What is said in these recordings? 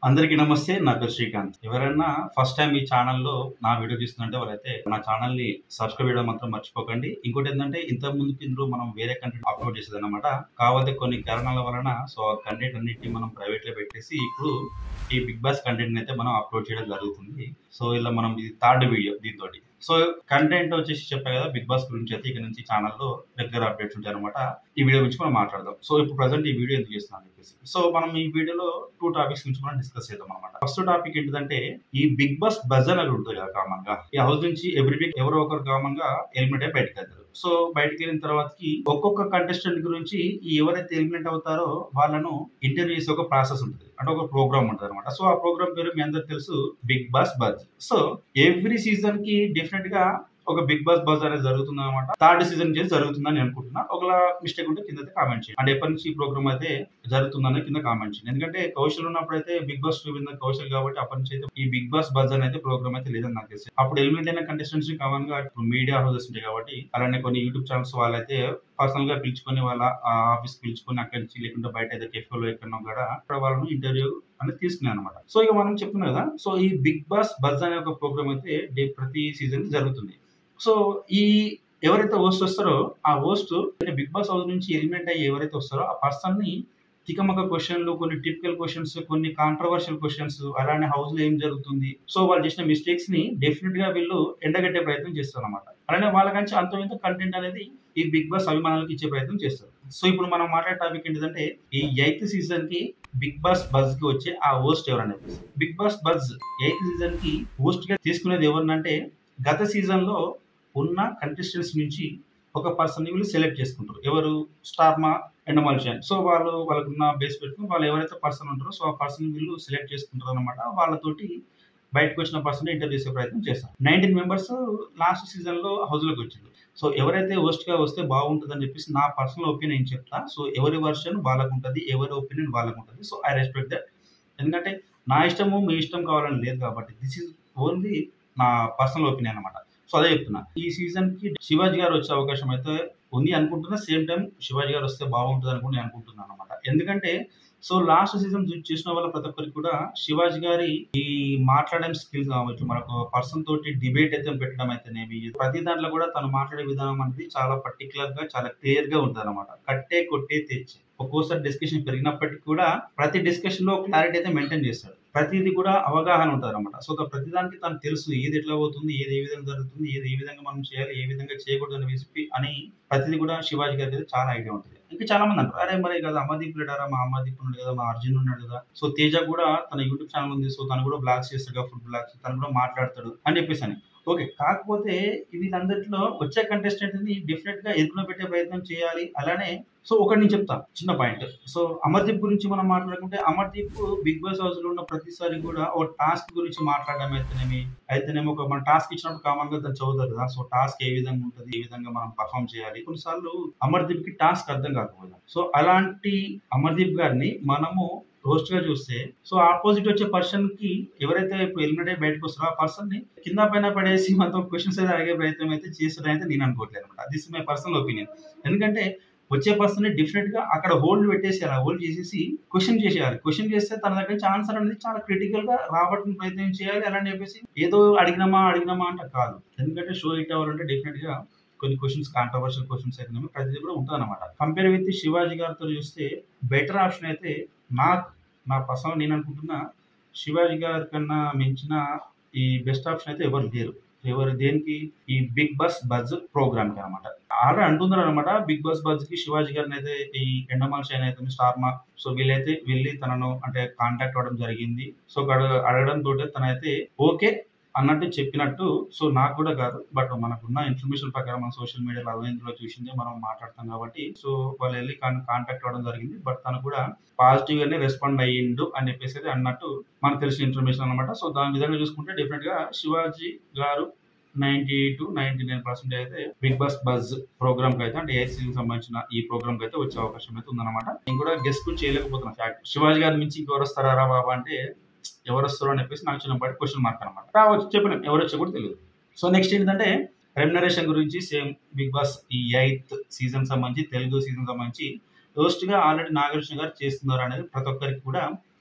అందరికీ నమస్తే నా పేరు శ్రీకాంత్ ఎవరైనా ఫస్ట్ టైం ఈ ఛానల్లో నా వీడియో చూస్తుంటే వాళ్ళైతే నా ఛానల్ ని సబ్స్క్రైబ్ చేయడం మాత్రం మర్చిపోకండి ఇంకోటి ఏంటంటే ఇంత ముందుకు ఇందులో మనం వేరే కంటెంట్ అప్లోడ్ చేసేది అనమాట కాకపోతే కొన్ని కారణాల వలన సో ఆ కంటెంట్ అన్నిటిని మనం ప్రైవేట్ లో పెట్టేసి ఇప్పుడు ఈ బిగ్ బాస్ కంటెంట్ అయితే మనం అప్లోడ్ చేయడం జరుగుతుంది సో ఇలా మనం ఇది థర్డ్ వీడియో దీంతో సో కంటెంట్ వచ్చేసి చెప్పా కదా బిగ్ బాస్ గురించి అయితే ఇక నుంచి ఛానల్లో రెగ్యులర్ అప్డేట్స్ ఉంటాయి అనమాట ఈ వీడియో గురించి మనం మాట్లాడదాం సో ఇప్పుడు ప్రజెంట్ ఈ వీడియో ఎందుకు చేస్తున్నాను చెప్పేసి సో మనం ఈ వీడియోలో టూ టాపిక్స్ గురించి మనం డిస్కస్ చేద్దాం అనమాట ఫస్ట్ టాపిక్ ఏంటిదంటే ఈ బిగ్ బాస్ బజర్ అని ఉంటుంది కదా కామన్ గా ఈ హౌస్ నుంచి ఎవ్రీ వీక్ ఎవరో ఒకరు కామన్ గా ఎలిమినేట్ అయి బయటకు వెళ్తారు సో బయటకు వెళ్ళిన తర్వాతకి ఒక్కొక్క కంటెస్టెంట్ గురించి ఈ ఎవరైతే ఎలిమినేట్ అవుతారో వాళ్ళను ఇంటర్వ్యూ చేసే ఒక ప్రాసెస్ ఉంటుంది అంటే ఒక ప్రోగ్రామ్ ఉంటుంది అనమాట సో ఆ ప్రోగ్రామ్ పేరు మీ అందరికి తెలుసు Bigg Boss buzz so every season కి డిఫరెంట్ గా ఒక బిగ్ బాస్ బజ్ అనేది జరుగుతుంది అనమాట థర్డ్ సీజన్ చేసి జరుగుతుందని నేను అనుకుంటున్నా ఒకలా మిస్టేక్ ఉంటే కింద ప్రోగ్రామ్ చేయండి అంటే ఎప్పటి నుంచి ఈ ప్రోగ్రామ్ అయితే జరుగుతుందని కింద కామెంట్ చేయండి ఎందుకంటే కౌశల్ ఉన్నప్పుడు అయితే బిగ్ బాస్ చూపింది కౌశల్ కాబట్టి అప్పటి నుంచి అయితే ఈ బిగ్ బాస్ బజ్ అనేది ప్రోగ్రామ్ అయితే లేదని నాకు తెలిసి అప్పుడు ఎలిమినేట్ అయిన కంటెస్టెంట్స్ ని కామన్ గా మీడియా హౌసెస్ ఉంటాయి కాబట్టి అలానే కొన్ని యూట్యూబ్ ఛానల్స్ వాళ్ళైతే పర్సనల్ గా పిలుచుకొని వాళ్ళ ఆఫీస్ పిలుచుకొని అక్కడి నుంచి లేకుంటే బయట అయితే కెఫేలో ఎక్కడో కూడా అక్కడ వాళ్ళను ఇంటర్వ్యూ అనేది తీసుకున్నాను అనమాట సో ఇక మనం చెప్తున్నాం కదా సో ఈ బిగ్ బాస్ బజ్ అనే ఒక ప్రోగ్రామ్ అయితే డే- ప్రతి సీజన్ జరుగుతుంది సో ఈ ఎవరైతే హోస్ట్ వస్తారో ఆ హోస్ట్ బిగ్ బాస్ హౌస్ నుంచి ఎలిమినేట్ అయ్యి ఎవరైతే వస్తారో ఆ పర్సన్ ని తికమక క్వశ్చన్లు కొన్ని టిపికల్ క్వశ్చన్స్ కొన్ని కాంట్రవర్షియల్ క్వశ్చన్స్ అలానే హౌస్ లో ఏం జరుగుతుంది సో వాళ్ళు చేసిన మిస్టేక్స్ ని డెఫినెట్ గా వీళ్ళు ఎండగట్టే ప్రయత్నం చేస్తారు అనమాట అలానే వాళ్ళకంటే అంత ఇంత కంటెంట్ అనేది ఈ బిగ్ బాస్ అభిమానులకు ఇచ్చే ప్రయత్నం చేస్తారు సో ఇప్పుడు మనం మాట్లాడే టాపిక్ ఏంటిదంటే ఈ ఎయిత్ సీజన్ కి బిగ్ బాస్ బజ్ కి వచ్చే ఆ హోస్ట్ ఎవరనేది Bigg Boss buzz eighth season కి హోస్ట్ గా తీసుకునేది ఎవరినంటే గత సీజన్ లో ఉన్న కంటెస్టెంట్స్ నుంచి ఒక పర్సన్ వీళ్ళు సెలెక్ట్ చేసుకుంటారు ఎవరు స్టార్మా ఎండమాల్షియన్ సో వాళ్ళు వాళ్ళకున్న బేస్ పెట్టుకుని వాళ్ళు ఎవరైతే పర్సన్ ఉంటారో సో ఆ పర్సన్ వీళ్ళు సెలెక్ట్ చేసుకుంటారు అనమాట వాళ్ళతోటి బయటకు వచ్చిన పర్సన్ ఇంటర్వ్యూ చేసే ప్రయత్నం చేస్తారు నైన్టీన్ మెంబర్స్ లాస్ట్ సీజన్ లో హౌస్ లోకి వచ్చింది సో ఎవరైతే host గా వస్తే బాగుంటుంది అని చెప్పేసి నా పర్సనల్ ఒపీనియన్ చెప్తా సో ఎవరి వర్షన్ వాళ్ళకు ఉంటుంది ఎవరి ఒపీనియన్ వాళ్ళకు ఉంటుంది సో ఐ రెస్పెక్ట్ దట్ ఎందుకంటే నా ఇష్టము మీ ఇష్టం కావాలని లేదు కాబట్టి దిస్ ఈజ్ ఓన్లీ నా పర్సనల్ ఒపీనియన్ అనమాట సో అదే చెప్తున్నా ఈ సీజన్ కి శివాజీ గారు వచ్చే అవకాశం అయితే ఉంది అనుకుంటున్నా సేమ్ టైం శివాజీ గారు వస్తే బాగుంటుంది అనుకుని నేను అనుకుంటున్నాను అనమాట ఎందుకంటే సో లాస్ట్ సీజన్ చూసిన వాళ్ళ ప్రతి ఒక్కరికి కూడా శివాజీ గారి ఈ మాట్లాడడం స్కిల్స్ కావచ్చు మనకు పర్సన్ తోటి డిబేట్ అయితే పెట్టడం అయితేనేమి ప్రతి దాంట్లో కూడా తను మాట్లాడే విధానం అనేది చాలా పర్టికులర్ గా చాలా క్లియర్ గా ఉంటుంది అనమాట కట్టే కొట్టే తెచ్చి ఒక్కోసారి డిస్కషన్ పెరిగినప్పటికీ కూడా ప్రతి డిస్కషన్ లో క్లారిటీ అయితే మెయింటైన్ చేస్తాడు ప్రతిది కూడా అవగాహన ఉంటుంది అనమాట సో ప్రతి దానికి తను తెలుసు ఏది ఎట్లా పోతుంది ఏది ఏ విధంగా జరుగుతుంది ఏది ఏ విధంగా మనం చేయాలి ఏ విధంగా చేయకూడదు అని చెప్పి అని ప్రతిది కూడా శివాజీ గారికి అయితే చాలా ఐడియా ఉంటుంది ఇంకా చాలా మంది అంటారు అరే మరి కదా అమర్దీప్ లేడారా మా అమర్దీప్ ఉన్నాడు కదా మా అర్జున్ ఉన్నాడు కదా సో తేజ కూడా తన యూట్యూబ్ ఛానల్ ఉంది సో తను కూడా బ్లాగ్స్ చేస్తాడు కదా ఫుడ్ బ్లాగ్స్ తను కూడా మాట్లాడతాడు అని చెప్పేసి అని ఓకే కాకపోతే వీళ్ళందరిలో వచ్చే కంటెస్టెంట్ ని డెఫినెట్ గా ఎదుగులో పెట్టే ప్రయత్నం చేయాలి అలానే సో ఒకటి నేను చెప్తా చిన్న పాయింట్ సో అమర్దీప్ గురించి మనం మాట్లాడుకుంటే అమర్దీప్ బిగ్ బాస్ హౌస్ లో ఉన్న ప్రతిసారి కూడా ఒక టాస్క్ గురించి మాట్లాడడం అయితేనేమి అయితేనేమి ఒక మన టాస్క్ ఇచ్చినప్పుడు కామన్ గా దాన్ని చదువుతారు కదా సో టాస్క్ ఏ విధంగా ఉంటుంది ఏ విధంగా మనం పర్ఫామ్ చేయాలి కొన్నిసార్లు అమర్దీప్ కి టాస్క్ అర్థం కాకపోయింది సో అలాంటి అమర్దీప్ గారిని మనము రోస్ట్ గా చూస్తే సో ఆపోజిట్ వచ్చే పర్సన్ కి ఎవరైతే ఇప్పుడు ఎలిమినేట్ అయ్యి బయటకు వస్తారో ఆ పర్సన్ ని కింద పైన పడేసి మనతో క్వశ్చన్స్ అయితే అడిగే ప్రయత్నం అయితే చేస్తారని అయితే నేను అనుకోవట్లేదు అనమాట దిస్ మై పర్సనల్ ఒపీనియన్ ఎందుకంటే వచ్చే పర్సన్ డిఫరెంట్ గా అక్కడ హోల్డ్ పెట్టేసి అలా హోల్డ్ చేసేసి క్వశ్చన్ చేసేయాలి క్వశ్చన్ చేస్తే తన దగ్గర నుంచి ఆన్సర్ అనేది చాలా క్రిటికల్ గా రాబట్టిన ప్రయత్నం చేయాలి అలా అని చెప్పేసి ఏదో అడిగినామా అడిగినామా అంటే కాదు ఎందుకంటే షో హిట్ అవ్వాలంటే డెఫినెట్ గా కొన్ని క్వశ్చన్స్ కాంట్రవర్షియల్ క్వశ్చన్స్ అయితే ప్రతిదీ కూడా ఉంటుంది అనమాట కంపేర్ విత్ శివాజీ గారితో చూస్తే బెటర్ ఆప్షన్ అయితే నాకు నా పర్సనల్ నేను అనుకుంటున్నా శివాజీ గారి కన్నా మించిన ఈ బెస్ట్ ఆప్షన్ అయితే ఎవరు లేరు ఎవరు దేనికి ఈ బిగ్ బస్ బజ్ ప్రోగ్రామ్ కి అనమాట ఆల్రెడీ అంటున్నారు అనమాట బిగ్ బస్ బజ్ కి శివాజీ గారిని అయితే ఈ ఎండమాల్ షైన్ అయితే స్టార్మా సో వీళ్ళైతే వెళ్ళి తనను అంటే కాంటాక్ట్ అవ్వడం జరిగింది సో అక్కడ అడగడం తోటి తనైతే ఓకే అన్నట్టు చెప్పినట్టు సో నాకు కూడా కాదు బట్ మనకున్న ఇన్ఫర్మేషన్ ప్రకారం మన సోషల్ మీడియాలో అవేంద్రలో చూసింది మనం మాట్లాడతాం కాబట్టి సో వాళ్ళు వెళ్ళి కాంటాక్ట్ అవ్వడం జరిగింది బట్ తను కూడా పాజిటివ్ గానే రెస్పాండ్ అయ్యిండు అని చెప్పేసి అయితే అన్నట్టు మనకు తెలిసిన ఇన్ఫర్మేషన్ అనమాట సో దాని విధంగా చూసుకుంటే డెఫినెట్ గా శివాజీ గారు ninety to ninety nine percent అయితే బిగ్ బాస్ బజ్ ప్రోగ్రామ్ కి అయితే అంటే ఎయిత్ సీజన్ సంబంధించిన ఈ ప్రోగ్రామ్ కి అయితే వచ్చే అవకాశం అయితే ఉందన్నమాట నేను కూడా గెస్ట్ కూడా చేయలేకపోతున్నా ఫ్యాక్ట్ శివాజీ గారి నుంచి ఇంకెవరు వస్తారా రా బాబా అంటే ఎవరు వస్తారు అని చెప్పేసి నాకు చిన్న బయట క్వశ్చన్ మార్క్ అనమాట రావచ్చు చెప్పలేం ఎవరు వచ్చా కూడా తెలియదు సో నెక్స్ట్ ఏంటంటే రెమ్యునరేషన్ గురించి సేమ్ బిగ్ బాస్ ఈ ఎయిత్ సీజన్ సంబంధించి తెలుగు సీజన్ సంబంధించి host గా ఆల్రెడీ నాగార్జున గారు చేస్తున్నారు అనేది ప్రతి ఒక్కరికి కూడా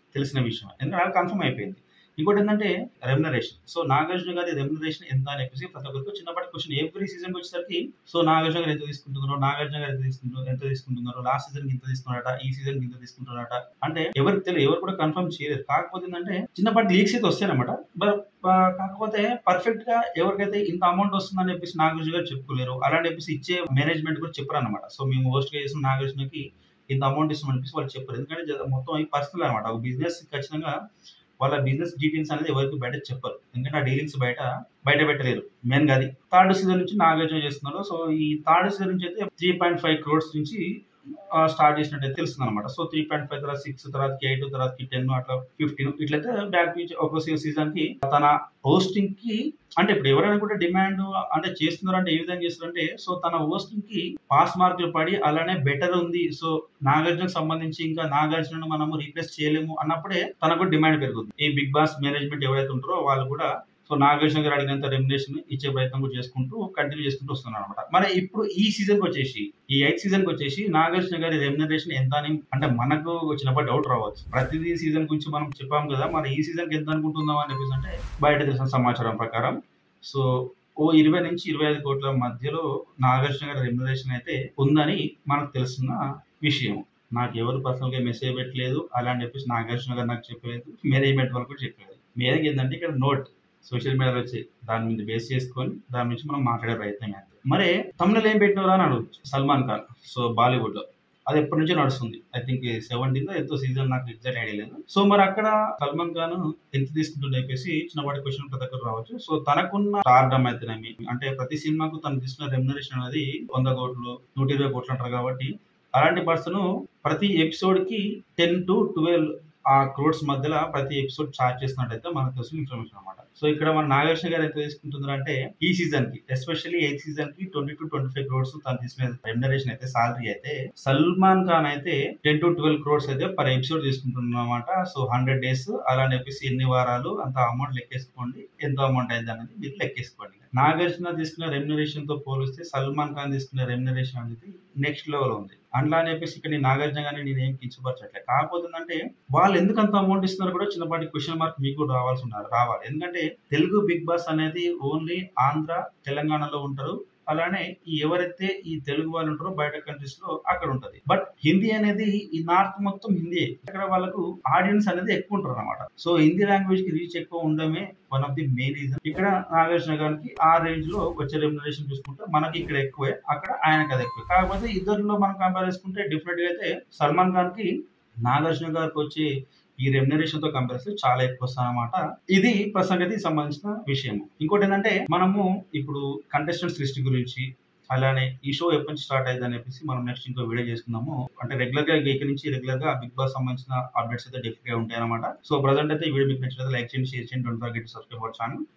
తెలిసిన విషయం ఎందుకంటే అది కన్ఫర్మ్ అయిపోయింది ఇంకోటి ఏంటంటే రెమ్యునరేషన్ సో నాగార్జున గారి రెమ్యునరేషన్ ఎంత అని చెప్పేసి ప్రతి ఒక్కరికి చిన్నప్పటి క్వశ్చన్ ఎవ్రీ సీజన్ వచ్చేసరికి సో నాగార్జున గారు ఎంత తీసుకుంటున్నారో నాగార్జున గారు ఎంత తీసుకుంటున్నారు ఎంత తీసుకుంటున్నారో లాస్ట్ సీజన్ ఇంత తీసుకున్నారట ఈ సీజన్ ఇంత తీసుకుంటున్నారట అంటే ఎవరికి తెలియదు ఎవరు కూడా కన్ఫర్మ్ చేయలేదు కాకపోతే ఏంటంటే చిన్నపాటి లీక్స్ అయితే వస్తాయన్నమాట బట్ కాకపోతే పర్ఫెక్ట్ గా ఎవరికైతే ఇంత అమౌంట్ వస్తుందని చెప్పేసి నాగార్జున గారు చెప్పుకోలేరు అలాంటి చెప్పేసి ఇచ్చే మేనేజ్మెంట్ కూడా చెప్పరు అనమాట సో మేము హోస్ట్ గా చేసిన నాగార్జునకి ఇంత అమౌంట్ ఇస్తామని చెప్పేసి వాళ్ళు చెప్పారు ఎందుకంటే జ- మొత్తం ఈ పర్సనల్ అనమాట ఒక బిజినెస్ ఖచ్చితంగా వాళ్ళ బిజినెస్ డీటెయిల్స్ అనేది ఎవరికి బయట చెప్పరు ఎందుకంటే ఆ డీలింగ్స్ బయట బయట పెట్టలేరు మెయిన్ గా అది థర్డ్ సీజన్ నుంచి నాగార్జున చేస్తున్నారు సో ఈ థర్డ్ సీజన్ నుంచి అయితే త్రీ పాయింట్ ఫైవ్ క్రోడ్స్ నుంచి స్టార్ట్ చేసినట్టు తెలుస్తుంది అనమాట సో త్రీ పాయింట్ ఫైవ్ తర్వాత సిక్స్ తర్వాత ఎయిట్ తర్వాత టెన్ అట్లా ఫిఫ్టీన్ ఇట్లయితే బ్యాక్ ఒక సీజన్ కి తన హోస్టింగ్ కి అంటే ఇప్పుడు ఎవరైనా కూడా డిమాండ్ అంటే చేస్తున్నారు అంటే ఏ విధంగా చేస్తారంటే సో తన హోస్టింగ్ కి పాస్ మార్కులు పడి అలానే బెటర్ ఉంది సో నాగార్జునకు సంబంధించి ఇంకా నాగార్జునను మనము రీప్లేస్ చేయలేము అన్నప్పుడే తనకు డిమాండ్ పెరుగుతుంది ఈ బిగ్ బాస్ మేనేజ్మెంట్ ఎవరైతే ఉంటారో వాళ్ళు కూడా సో నాగార్జున గారు అడిగినంత రెమ్యునేషన్ ఇచ్చే ప్రయత్నం కూడా చేసుకుంటూ కంటిన్యూ చేసుకుంటూ వస్తున్నారు అనమాట మరి ఇప్పుడు ఈ సీజన్ కి వచ్చేసి ఈ ఎయిత్ సీజన్ కి వచ్చేసి నాగార్జున గారి రెమ్యునరేషన్ ఎంత అని అంటే మనకు వచ్చినప్పుడు డౌట్ రావచ్చు ప్రతిదీ సీజన్ గురించి మనం చెప్పాం కదా మరి ఈ సీజన్ కి ఎంత అనుకుంటున్నాం అని చెప్పేసి అంటే బయట తెలిసిన సమాచారం ప్రకారం సో ఓ ఇరవై నుంచి ఇరవై ఐదు కోట్ల మధ్యలో నాగార్జున గారి రెమ్యునరేషన్ అయితే ఉందని మనకు తెలుస్తున్న విషయం నాకు ఎవరు పర్సనల్ గా మెసేజ్ పెట్టలేదు అలా అని చెప్పేసి నాగార్జున గారు నాకు చెప్పలేదు మేనేజ్మెంట్ వాళ్ళు కూడా చెప్పలేదు మీదకి ఏంటంటే ఇక్కడ నోట్ సోషల్ మీడియాలో వచ్చి దాని మీద బేస్ చేసుకొని దాని నుంచి మనం మాట్లాడే ప్రయత్నం చేద్దాం మరి తమిళలో ఏం పెట్టినవరా అని అడగచ్చు సల్మాన్ ఖాన్ సో బాలీవుడ్ లో అది ఎప్పటి నుంచో నడుస్తుంది ఐ థింక్ సెవెంటీన్ ఎంతో సీజన్ నాకు ఎగ్జాక్ట్ ఐడియా లేదు సో మరి అక్కడ సల్మాన్ ఖాన్ ఎంత తీసుకుంటుండే చెప్పేసి చిన్నపాటి క్వశ్చన్ ప్రతి ఒక్కరు రావచ్చు సో తనకున్న స్టార్డమ్ అయితేనేమి అంటే ప్రతి సినిమాకు తను తీసుకున్న రెమ్యునరేషన్ అనేది వంద కోట్లు నూట ఇరవై కోట్లు అంటారు కాబట్టి అలాంటి పర్సన్ ప్రతి ఎపిసోడ్ కి టెన్ టు ట్వెల్వ్ ఆ క్రోడ్స్ మధ్యలో ప్రతి ఎపిసోడ్ చార్జ్ చేస్తున్నట్టయితే మనకు తెలిసిన ఇన్ఫర్మేషన్ అనమాట సో ఇక్కడ మన నాగేశ్వర గారు ఎంత తీసుకుంటున్నారు అంటే ఈ సీజన్ కి ఎస్పెషల్లీ ఎయిత్ సీజన్ కి twenty to twenty five crores తను తీసుకునే రెమ్యునరేషన్ అయితే సాలరీ అయితే సల్మాన్ ఖాన్ అయితే టెన్ టు ట్వెల్వ్ క్రోడ్స్ అయితే పర్ ఎపిసోడ్ తీసుకుంటున్నమాట సో హండ్రెడ్ డేస్ అలా అని చెప్పేసి ఎన్ని వారాలు అంత అమౌంట్ లెక్కేసుకోండి ఎంత అమౌంట్ అయింది అనేది మీరు లెక్కేసుకోండి నాగార్జున తీసుకున్న రెమ్యునరేషన్ తో పోలిస్తే సల్మాన్ ఖాన్ తీసుకున్న రెమ్యునరేషన్ అనేది నెక్స్ట్ లెవెల్ ఉంది అట్లా అని చెప్పేసి ఇక్కడ నేను నాగార్జున గారిని నేను ఏం కించపరచట్లే కాకపోతే ఏంటంటే వాళ్ళు ఎందుకు అంత అమౌంట్ ఇస్తున్నారు కూడా చిన్నపాటి క్వశ్చన్ మార్క్ మీకు కూడా రావాల్సి ఉన్నారు రావాలి ఎందుకంటే తెలుగు బిగ్ బాస్ అనేది ఓన్లీ ఆంధ్ర తెలంగాణలో ఉంటారు అలానే ఈ ఎవరైతే ఈ తెలుగు వాళ్ళు ఉంటారో బయట కంట్రీస్ లో అక్కడ ఉంటది బట్ హిందీ అనేది ఈ నార్త్ మొత్తం హిందీ అక్కడ వాళ్ళకు ఆడియన్స్ అనేది ఎక్కువ ఉంటారు అనమాట సో హిందీ లాంగ్వేజ్ కి రీచ్ ఎక్కువ ఉండడమే one of the main reason ఇక్కడ నాగార్జున గారికి ఆ రేంజ్ లో వచ్చే రెమ్యునరేషన్ చూసుకుంటే మనకి ఇక్కడ ఎక్కువే అక్కడ ఆయనకి అది ఎక్కువ కాకపోతే ఇద్దరిలో మనం కంపేర్ చేసుకుంటే డిఫరెంట్ గా అయితే సల్మాన్ ఖాన్ కి నాగార్జున గారికి వచ్చే ఈ రెమ్యునరేషన్ తో కంపేర్ చేస్తే చాలా ఎక్కువ వస్తుంది అనమాట ఇది ప్రసంగతి సంబంధించిన విషయం ఇంకోటి ఏంటంటే మనము ఇప్పుడు కంటెస్టెంట్స్ లిస్ట్ గురించి అలానే ఈ షో ఎప్పటి నుంచి స్టార్ట్ అయింది అని చెప్పేసి మనం నెక్స్ట్ ఇంకో వీడియో చేసుకుందాము అంటే రెగ్యులర్ గా ఇక్కడ నుంచి రెగ్యులర్ గా బిగ్ బాస్ సంబంధించిన అప్డేట్స్ అయితే డెఫినెట్ గా ఉంటాయి అనమాట సో ప్రజెంట్ అయితే ఈ వీడియో మీకు నచ్చినట్లయితే లైక్ చేయండి షేర్ చేయండి don't forget subscribe our channel